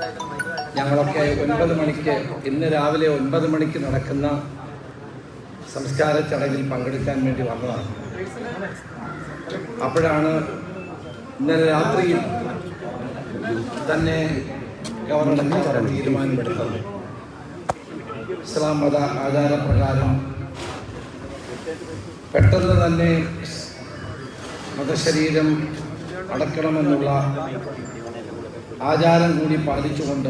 ഞങ്ങളൊക്കെ ഒൻപത് മണിക്ക് ഇന്ന് രാവിലെ ഒൻപത് മണിക്ക് നടക്കുന്ന സംസ്കാര ചടങ്ങിൽ പങ്കെടുക്കാൻ വേണ്ടി വന്നതാണ് അപ്പോഴാണ് ഇന്നലെ രാത്രിയിൽ തന്നെ ഗവർണർ തീരുമാനമെടുത്തത് ഇസ്ലാം മത ആചാരപ്രകാരം പെട്ടെന്ന് തന്നെ മതശരീരം അടക്കണമെന്നുള്ള ആചാരം കൂടി പാലിച്ചുകൊണ്ട്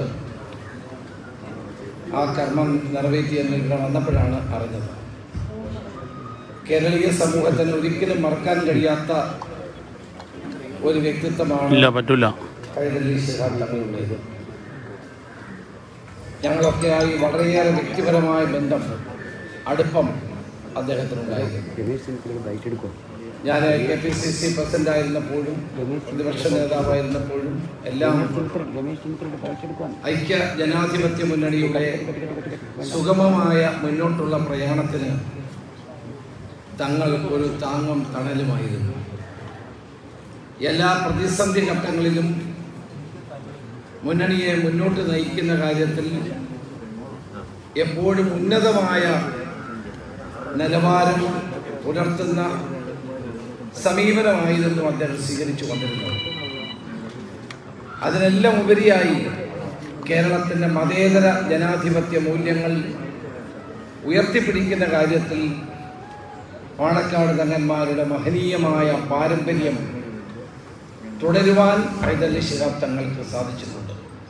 ആ കർമ്മം നിറവേറ്റിയെന്ന് ഇവിടെ വന്നപ്പോഴാണ് അറിഞ്ഞത് കേരളീയ സമൂഹത്തിന് ഒരിക്കലും മറക്കാൻ കഴിയാത്ത ഒരു വ്യക്തിത്വമാണ് ഇല്ല പറ്റൂല കൈരളി ശിഹാബ് തങ്ങളുടേത് ഞങ്ങളൊക്കെയായി വളരെയേറെ വ്യക്തിപരമായ ബന്ധം അടുപ്പം അദ്ദേഹത്തിനുണ്ടായിരുന്നു ഞാൻ K P C C president ആയിരുന്നപ്പോഴും പ്രതിപക്ഷ നേതാവായിരുന്നപ്പോഴും എല്ലാം ഐക്യ ജനാധിപത്യ മുന്നണിയുടെ സുഗമമായ മുന്നോട്ടുള്ള പ്രയാണത്തിന് തങ്ങൾ ഒരു താങ്ങും തണലുമായിരുന്നു എല്ലാ പ്രതിസന്ധി ഘട്ടങ്ങളിലും മുന്നണിയെ മുന്നോട്ട് നയിക്കുന്ന കാര്യത്തിൽ എപ്പോഴും ഉന്നതമായ നിലവാരം പുലർത്തുന്ന സമീപനമായിരുന്നു അദ്ദേഹം സ്വീകരിച്ചു കൊണ്ടിരുന്നത് അതിനെല്ലാം ഉപരിയായി കേരളത്തിൻ്റെ മതേതര ജനാധിപത്യ മൂല്യങ്ങൾ ഉയർത്തിപ്പിടിക്കുന്ന കാര്യത്തിൽ പാണക്കാട് തങ്ങന്മാരുടെ മഹനീയമായ പാരമ്പര്യം തുടരുവാൻ ഹൈദരലി ശിഹാബ് തങ്ങൾക്ക് സാധിച്ചിട്ടുണ്ട്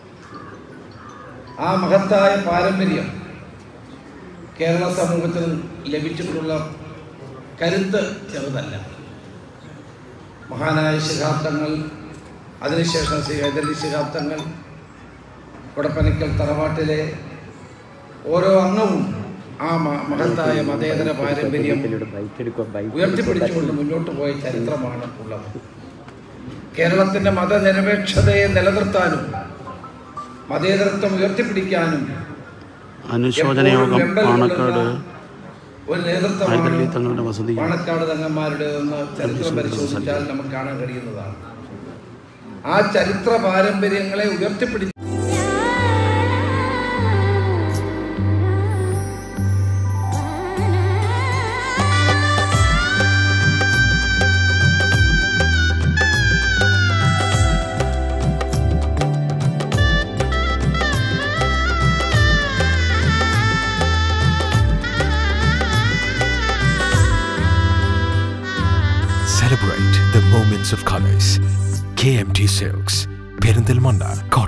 ആ മഹത്തായ പാരമ്പര്യം കേരള സമൂഹത്തിൽ ലഭിച്ചിട്ടുള്ള കരുത്ത് ചെറുതല്ല മഹാനായ ശിഹാബ്ദങ്ങൾ അതിനുശേഷം ശ്രീ ഹൈദരലി ശിഹാബ്ദങ്ങൾ കൊടപ്പനക്കൽ തറവാട്ടിലെ ഓരോ അംഗവും ആ മ- മഹത്തായ മതേതര പാരമ്പര്യം ഉയർത്തിപ്പിടിച്ചുകൊണ്ട് മുന്നോട്ട് പോയ ചരിത്രമാണ് ഉള്ളത് കേരളത്തിൻ്റെ മതനിരപേക്ഷതയെ നിലനിർത്താനും മതേതരത്വം ഉയർത്തിപ്പിടിക്കാനും അനുശോചന എപ്പോഴും യോഗം വെമ്പൽ പാണക്കാട് കൊള്ളുന്ന ഒരു നേതൃത്വമാണ് ഹൈദരലി തങ്ങളുടെ വസതി പാണക്കാട് തങ്ങന്മാരുടെ ഒന്ന് ചരിത്രം പരിശോധിച്ചാൽ നമുക്ക് കാണാൻ കഴിയുന്നതാണ് ആ ചരിത്ര പാരമ്പര്യങ്ങളെ ഉയർത്തിപ്പിടി Celebrate the moments of colors. KMT Silks, Perindalmanda,